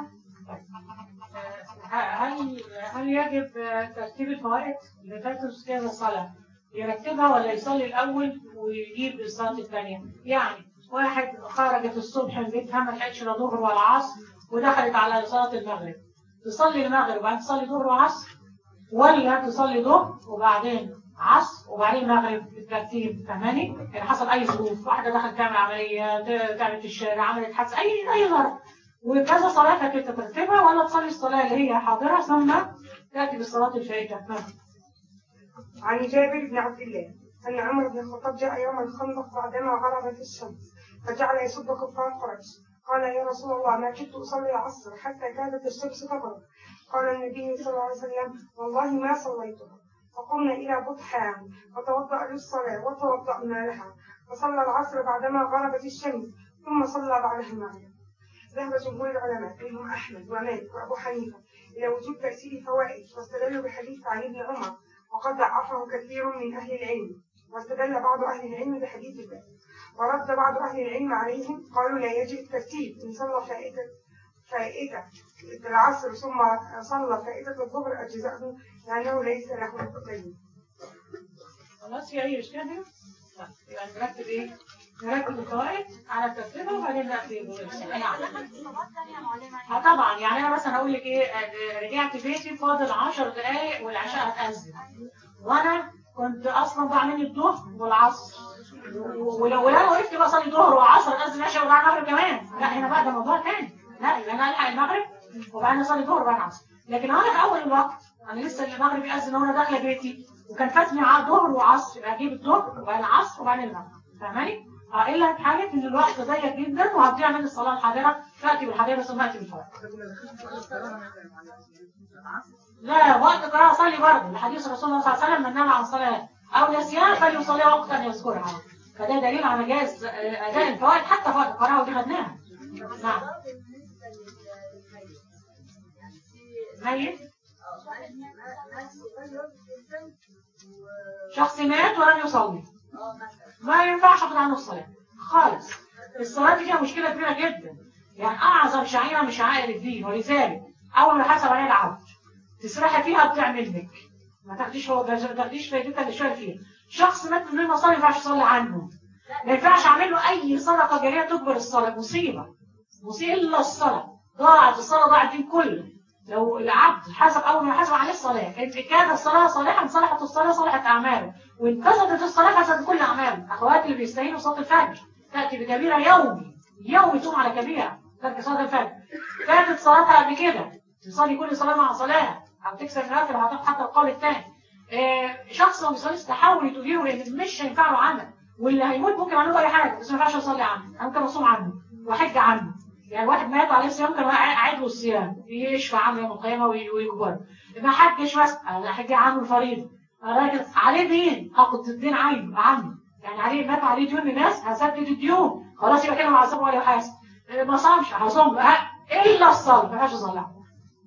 هل هل يجب ترتيب الفوائد اللي فاتت كذا الصلاة يرتبها ولا يصلي الأول ويجيب الصلاة الثانية؟ يعني واحد خرجت الصبح من بيتها ما لحقتش لا ظهر ولا عصر ودخلت على صلاة المغرب تصلي المغرب وبعدين تصلي ظهر وعصر ولا تصلي ظهر وبعدين عصر وبعدين مغرب بالترتيب فاهماني؟ يعني حصل أي ظروف واحدة دخلت تعمل عملية ت- تعمل في الشارع عملت حادثة أي أي ظرف وكذا صلاة فاتت ترتبها ولا تصلي الصلاة اللي هي حاضرة ثم تأتي بالصلاة الفائتة نعم. عن جابر بن عبد الله أن عمر بن الخطاب جاء يوم الخندق بعدما غربت الشمس فجعل يسب كفار قريش قال يا رسول الله ما كنت أصلي العصر حتى كادت الشمس تغرب قال النبي صلى الله عليه وسلم والله ما صليتها فقمنا إلى بطحان فتوضأ للصلاة وتوضأنا لها فصلى العصر بعدما غربت الشمس ثم صلى بعدها المغرب ذهب جمهور العلماء منهم أحمد ومالك وأبو حنيفة إلى وجوب تأثير الفوائد واستدلوا بحديث عن ابن عمر وقد ضعفه كثير من أهل العلم واستدل بعض أهل العلم بحديث الباب ورد بعض أهل العلم عليهم قالوا لا يجب الترتيب إن صلى فائتة فائتة العصر ثم صلى فائتة الظهر أجزاءه لأنه ليس له دليل خلاص في أي إشكال هنا؟ لا يبقى نرتب إيه؟ نركز الفوائد على ترتيبها وبعدين نأتي نعم دخلت صلاة ثانية معلمة اه طبعا يعني انا مثلا اقول لك ايه آه، رجعت بيتي فاضل 10 دقايق والعشاء هتأذن وانا كنت اصلا بعمل الظهر والعصر و- ولو ولو وقفت بقى اصلي ظهر وعصر اذن عشاء وبعد المغرب كمان لا هنا بقى ده موضوع تاني لا يبقى انا الحق المغرب وبعدين اصلي ظهر وبعد العصر لكن لو انا في اول الوقت انا لسه المغرب يأذن وانا داخله بيتي وكان فاتني ع- ظهر وعصر يبقى اجيب الظهر وبعدين العصر وبعدين المغرب فاهماني؟ اه الا في حاله ان الوقت ضيق جدا وهتضيع من الصلاه الحاضره فاتي بالحضيره ثم اتي بالفوائد لا وقت قراءة صلي برضه لحديث رسول الله صلى الله عليه وسلم من نام عن صلاة أو نسيان فليصلي وقتا يذكرها فده دليل على جواز آه، أداء الفوائد حتى فوائد القراءة ودي خدناها نعم ميت شخص مات ولم يصلي ما ينفعش اخد عنه الصلاة خالص الصلاة دي فيها مشكلة كبيرة جدا يعني أعظم شعيرة من شعائر الدين ولذلك أول ما حسب عليها العبد تسرحي فيها بتعمل لك ما تاخديش هو ما تاخديش فايدتها اللي شويه فيها شخص مات من غير ما صلي ما ينفعش يصلي عنه ما ينفعش اعمل له اي صدقه جاريه تجبر الصلاه مصيبه مصيبه الا الصلاه ضاعت الصلاه ضاع الدين كله لو العبد حسب اول ما يحاسب عليه الصلاه ان كانت الصلاه صالحا صلحت الصلاه صلحت اعماله وان فسدت الصلاه فسدت كل اعماله اخواتي اللي بيستهينوا صلاه الفجر تاتي بكبيره يومي يومي تقوم على كبيره ترك صلاه الفجر فاتت صلاتها قبل كده تصلي كل صلاه مع صلاه او تكسر نافل وهتاخد حتى القول الثاني آه، شخص ما بيصليش تحاول تديره لان مش هينفع له عمل واللي هيموت ممكن اعمل له اي حاجه بس ما ينفعش اصلي عنه انا ممكن اصوم عنه واحج عنه يعني واحد مات عليه صيام كان قاعد له الصيام يشفع عنه يوم القيامه وي- ويجبره ما حجش مثلا احج عنه الفريضه الراجل عليه دين هاخد الدين عينه عنه يعني عليه مات عليه ديون لناس هسدد الديون خلاص يبقى كده معذب ولا يحاسب آه، ما صامش هصوم آه، الا الصلاه ما ينفعش اصلي عنه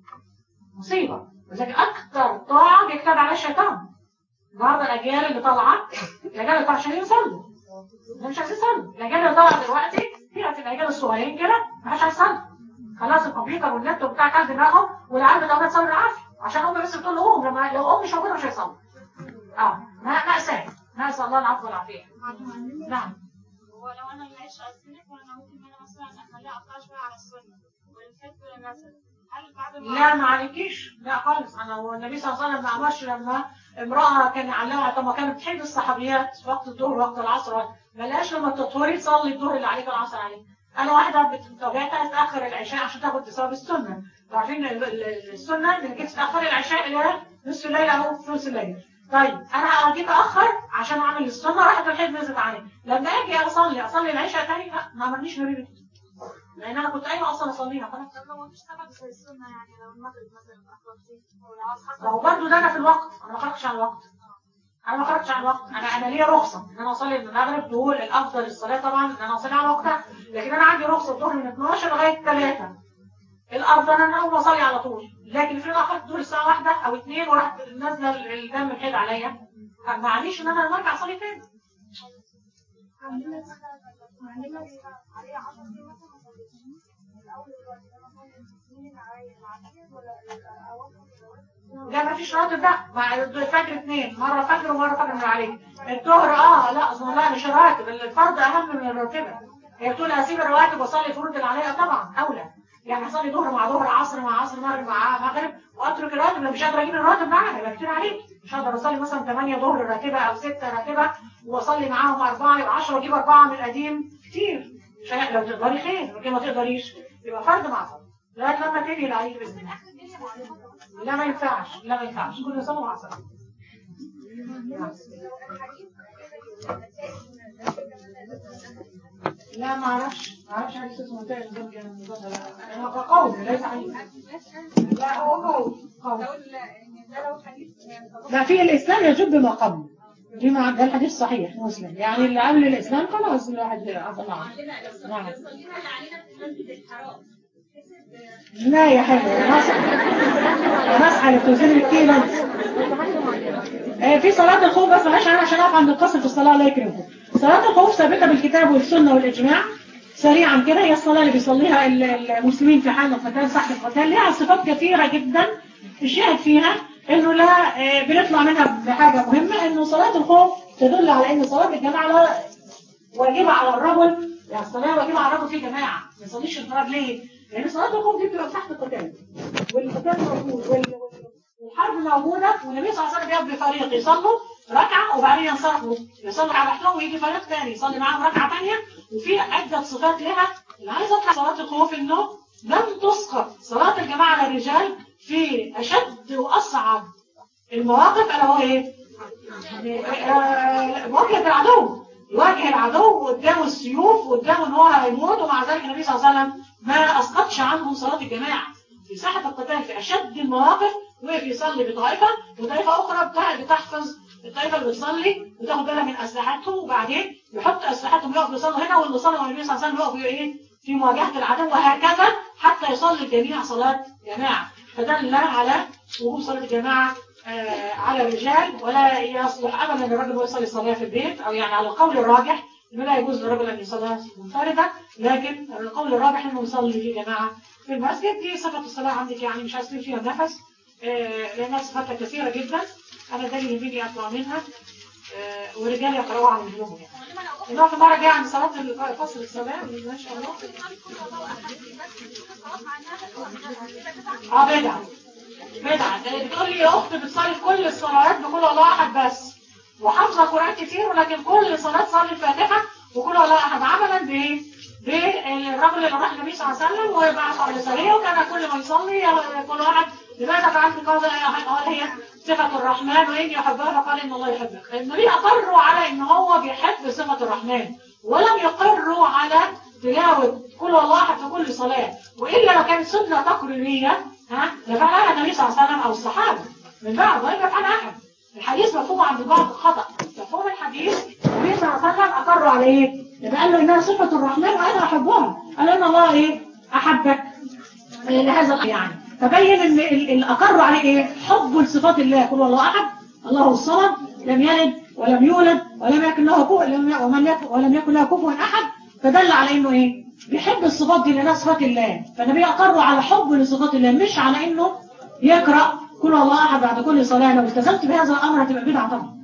مصيبة لذلك أكتر طاعة بيكتب عليها الشيطان النهارده الأجيال اللي طالعة الأجيال اللي طالعة عشان يصلوا ده مش عايزين يصلوا الأجيال اللي طالعة دلوقتي هي في الأجيال الصغيرين كده ما حدش عايز يصلي خلاص الكمبيوتر والنت وبتاع كل دماغهم والعيال بتاخدها تصلي بالعافية عشان هم بس بتقول لهم لما لو أم مش موجودة مش هيصلوا اه ما- مأساة نسأل الله العفو والعافية نعم ولو انا العيش أذنك وانا ممكن ان انا مثلا اخليها اقطع شويه على السنه والفجر مثلا هل بعد ما لا ما عليكيش لا خالص انا هو النبي صلى الله عليه وسلم ما امرش لما امراه كان يعلمها طب ما كانت بتحب الصحابيات في وقت الظهر وقت العصر ما لقاش لما تطهري تصلي الظهر اللي عليك العصر عليك انا واحده بت- طبيعتها تاخر العشاء عشان تاخد ثواب السنه عارفين ال- ال- السنه انك انت تاخري العشاء الى نصف الليل او ثلث الليل طيب انا جيت اخر عشان اعمل السنه راحت الحيض نزلت عليا لما اجي اصلي اصلي العشاء تاني لا ما عملنيش نبي لان انا كنت قايمه اصلا اصليها خلاص طب لو مفيش سبب زي السنه يعني لو المغرب مثلا اخرتي او العصر حصل ما هو برضه ده انا في الوقت انا ما خرجتش عن الوقت انا ما خرجتش عن الوقت انا انا ليا رخصه ان انا اصلي المغرب دول الافضل الصلاه طبعا ان انا اصلي على وقتها لكن انا عندي رخصه الظهر من 12 لغايه 3 الافضل ان انا اقوم اصلي على طول لكن في اخرت دول الساعه واحدة او اتنين ورحت نازله الدم الحيض عليا ما عنديش ان انا لما ارجع اصلي تاني عليه 10 سنين مثلا ما صليتش الاول دلوقتي انا اصلي السنين عليا العشيه ولا الاواخر لا ما فيش راتب لا مع الفجر اثنين مرة فجر ومرة فجر من عليك الظهر اه لا اصلا لا مش راتب الفرض اهم من الراتبة هي بتقول اسيب الرواتب واصلي الفروض اللي عليا طبعا اولى يعني اصلي ظهر مع ظهر عصر مع عصر مغرب مع مغرب واترك الراتب لو مش قادره اجيب الراتب معاها يبقى كتير عليك مش هقدر اصلي مثلا 8 ظهر راتبه او 6 راتبه واصلي معاهم اربعه يبقى 10 واجيب اربعه من القديم كتير مش هي- لو تقدري خير لكن ما تقدريش يبقى فرض مع فرض لغايه لما تنهي العيد باذن الله لا ما ينفعش لا ما ينفعش كل سنه مع سنه لا ما اعرفش ما اعرفش حديث اسمه تاني دول كان الموضوع ده لا انا قول ليس حديث لا هو قول قول لا في الاسلام يجب ما قبله دي مع ده الحديث صحيح مسلم يعني اللي قبل الاسلام خلاص الواحد عفى الله عنه نعم لا يا حبيبي نصح نصح لتوزين الكيلو آه، في صلاة الخوف بس معلش انا عشان اقف عند القصر في الصلاة الله يكرمكم صلاة الخوف ثابتة بالكتاب والسنة والإجماع سريعا كده هي الصلاة اللي بيصليها ال- المسلمين في حال القتال ساحة القتال ليها صفات كثيرة جدا الشاهد فيها انه لا آه، بنطلع منها بحاجة مهمة انه صلاة الخوف تدل على ان صلاة الجماعة لا واجبه على الرجل يعني الصلاه واجبه على الرجل في جماعه ما يصليش انفراد ليه؟ لان صلاه الخوف دي بتبقى تحت القتال والقتال موجود وال- والحرب موجوده والنبي صلى الله عليه وسلم بيبقى فريق يصلوا ركعه وبعدين ينصرفوا يصلوا على لوحدهم ويجي فريق ثاني يصلي معاهم ركعه ثانيه وفي عده صفات لها اللي عايز اطلع صلاه الخوف انه لم تسقط صلاه الجماعه على الرجال في اشد واصعب المواقف الا هو ايه؟ آه، مواجهه العدو يواجه العدو قدامه السيوف وقدامه ان هو هيموت ومع ذلك النبي صلى الله عليه وسلم ما اسقطش عنهم صلاه الجماعه في ساحه القتال في اشد المواقف وقف يصلي بطائفه وطائفه اخرى بتاع- بتحفظ الطائفه اللي بتصلي وتاخد بالها من اسلحتهم وبعدين يحط اسلحتهم يقف يصلوا هنا واللي صلوا مع النبي صلى الله عليه وسلم يقفوا ايه في مواجهه العدو وهكذا حتى يصلي الجميع صلاه جماعه فدل على وجوب صلاه الجماعه آه، على الرجال ولا يصلح ابدا الرجل هو يصلي صلاه في البيت او يعني على القول الراجح انه لا يجوز للرجل ان يصلي منفردا لكن القول الراجح انه يصلي في جماعه في المسجد دي صفه الصلاه عندك يعني مش هسيب فيها النفس آه، لانها صفاتها كثيره جدا انا ده اللي يهمني اطلع منها آه، والرجال يقرأوا عن الهموم يعني انما في مره جايه عن صلاه فصل الصلاه ما شاء الله اه بدعه بدعه ده بتقول لي يا اخت بتصلي في كل الصلوات بكل الله احد بس وحافظه قران كتير ولكن كل صلاه تصلي الفاتحه وكل الله احد عملا بايه؟ بالرجل اللي راح النبي صلى الله عليه وسلم وبعث على سريه وكان كل ما يصلي كل واحد لماذا فعلت كذا قال هي صفة الرحمن وإن يحبها فقال إن الله يحبك النبي أقروا على إن هو بيحب صفة الرحمن ولم يقروا على تلاوة كل الله أحد في كل صلاة وإلا لو كانت سنة تقريرية ها لفعلها النبي صلى الله عليه وسلم أو الصحابة من بعد غير يفعلها أحد الحديث مفهوم عند البعض خطأ مفهوم الحديث النبي صلى الله عليه وسلم أقروا على إيه؟ يبقى قال له إنها صفة الرحمن وأنا أحبها قال إن الله إيه؟ أحبك لهذا الأمر يعني فبين ان ال- الاقر عليه ايه حب لصفات الله قل الله احد الله الصمد لم يلد ولم يولد ولم يكن له كفوا لم- ومن يكن ولم يكن له كفوا احد فدل على انه ايه بيحب الصفات دي لانها صفات الله فالنبي اقر على حب لصفات الله مش على انه يقرا كل الله احد بعد كل صلاه لو التزمت بهذا الامر هتبقى بدعه طبعا